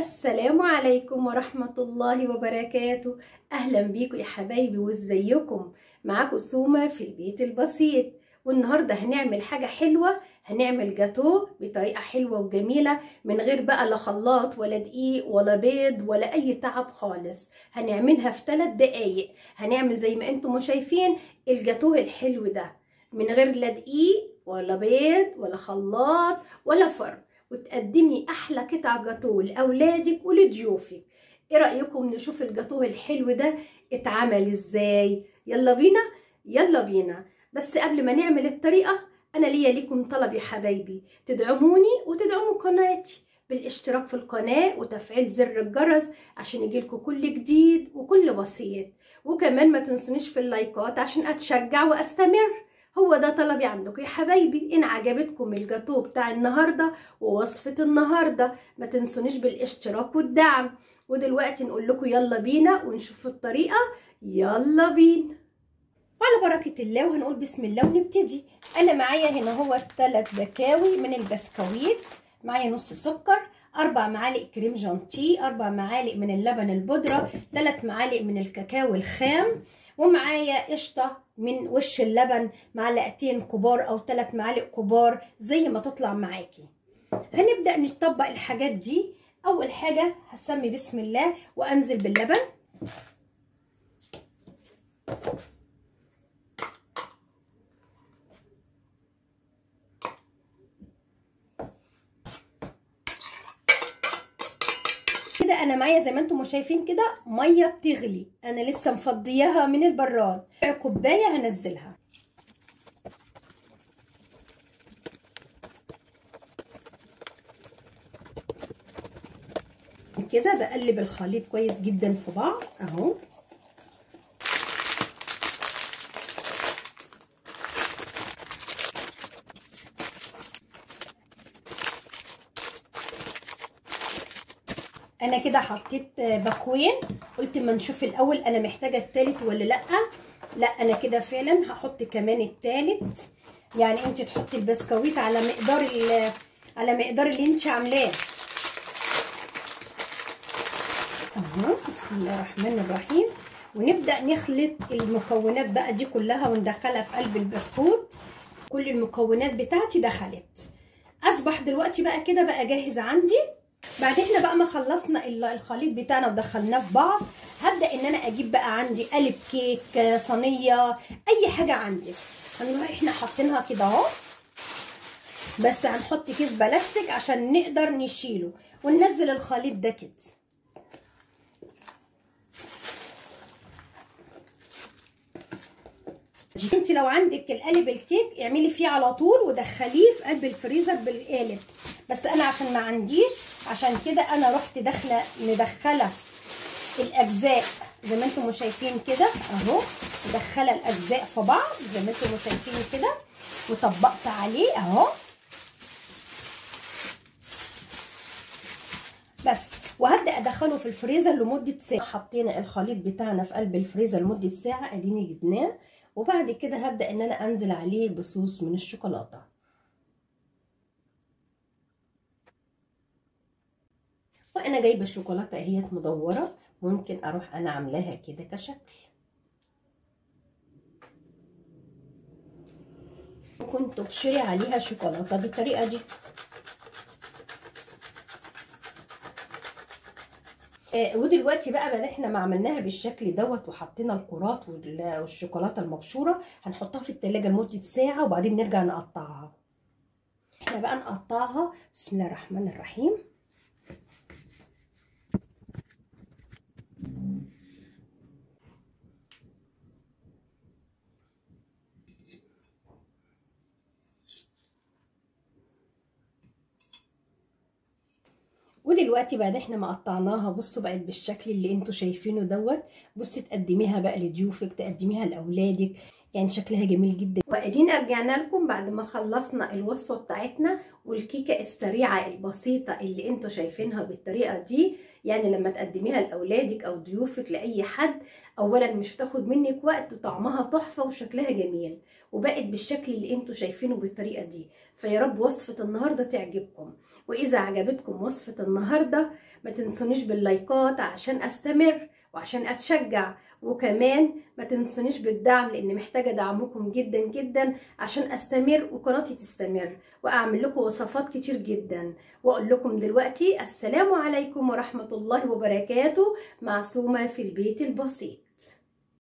السلام عليكم ورحمة الله وبركاته أهلا بيكم يا حبايبي وازيكم معاكم سومة في البيت البسيط والنهاردة هنعمل حاجة حلوة هنعمل جاتو بطريقة حلوة وجميلة من غير بقى لا خلاط ولا دقيق ولا بيض ولا أي تعب خالص هنعملها في 3 دقايق هنعمل زي ما انتم شايفين الجاتوه الحلو ده من غير لا دقيق ولا بيض ولا خلاط ولا فرن وتقدمي احلى قطع جاتوه لاولادك ولضيوفك ايه رايكم نشوف الجاتوه الحلو ده اتعمل ازاي يلا بينا يلا بينا بس قبل ما نعمل الطريقه انا ليا ليكم طلب يا حبايبي تدعموني وتدعموا قناتي بالاشتراك في القناه وتفعيل زر الجرس عشان يجيلكم كل جديد وكل بسيط وكمان ما تنسونيش في اللايكات عشان اتشجع واستمر هو ده طلبي عندكم يا حبايبي ان عجبتكم الجاتو بتاع النهارده ووصفه النهارده ما تنسونيش بالاشتراك والدعم ودلوقتي نقول لكم يلا بينا ونشوف الطريقه يلا بينا وعلى بركه الله وهنقول بسم الله ونبتدي انا معايا هنا هو ثلاث بكاوي من البسكويت معايا نص سكر أربع معالق كريم جانتيه أربع معالق من اللبن البودرة ثلاث معالق من الكاكاو الخام ومعايا قشطة من وش اللبن معلقتين كبار أو ثلاث معالق كبار زي ما تطلع معاكي هنبدأ نطبق الحاجات دي أول حاجة هسمي بسم الله وأنزل باللبن كده انا معايا زي ما انتم شايفين كده ميه بتغلي انا لسه مفضياها من البراد كوبايه هنزلها كده بقلب الخليط كويس جدا في بعض اهو انا كده حطيت باكوين قلت ما نشوف الاول انا محتاجه التالت ولا لا لا انا كده فعلا هحط كمان التالت يعني انت تحطي البسكويت على مقدار على مقدار اللي انت عاملاه اهو بسم الله الرحمن الرحيم ونبدا نخلط المكونات بقى دي كلها وندخلها في قلب البسكوت كل المكونات بتاعتي دخلت اصبح دلوقتي بقى كده بقى جاهز عندي بعد احنا بقى ما خلصنا الخليط بتاعنا ودخلناه في بعض هبدا ان انا اجيب بقى عندي قالب كيك صينيه اي حاجه عندك هنروح احنا حاطينها كده اهو بس هنحط كيس بلاستيك عشان نقدر نشيله وننزل الخليط ده كده انت لو عندك القالب الكيك اعملي فيه على طول ودخليه في قلب الفريزر بالقالب بس انا عشان ما عنديش عشان كده انا رحت داخله مدخله الاجزاء زي ما انتم شايفين كده اهو مدخله الاجزاء في بعض زي ما انتم شايفين كده وطبقت عليه اهو بس وهبدا ادخله في الفريزر لمده ساعه حطينا الخليط بتاعنا في قلب الفريزر لمده ساعه اديني جبناه وبعد كده هبدا ان انا انزل عليه بصوص من الشوكولاته وانا جايبه الشوكولاته اهيت مدوره ممكن اروح انا عاملاها كده كشكل كنت تبشري عليها شوكولاته بالطريقه دي آه ودلوقتي بقى ما احنا ما عملناها بالشكل دوت وحطينا الكرات والشوكولاته المبشوره هنحطها في التلاجة لمده ساعه وبعدين نرجع نقطعها احنا بقى نقطعها بسم الله الرحمن الرحيم ودلوقتي بعد احنا ما قطعناها بصوا بقت بالشكل اللي انتوا شايفينه دوت بصي تقدميها بقى لضيوفك تقدميها لاولادك يعني شكلها جميل جدا وادينا رجعنا لكم بعد ما خلصنا الوصفه بتاعتنا والكيكه السريعه البسيطه اللي انتوا شايفينها بالطريقه دي يعني لما تقدميها لاولادك او ضيوفك لاي حد اولا مش هتاخد منك وقت وطعمها تحفه وشكلها جميل وبقت بالشكل اللي انتوا شايفينه بالطريقه دي فيا رب وصفه النهارده تعجبكم واذا عجبتكم وصفه النهارده ما تنسونيش باللايكات عشان استمر وعشان اتشجع وكمان ما تنسونيش بالدعم لان محتاجه دعمكم جدا جدا عشان استمر وقناتي تستمر واعمل لكم وصفات كتير جدا واقول لكم دلوقتي السلام عليكم ورحمه الله وبركاته معصومه في البيت البسيط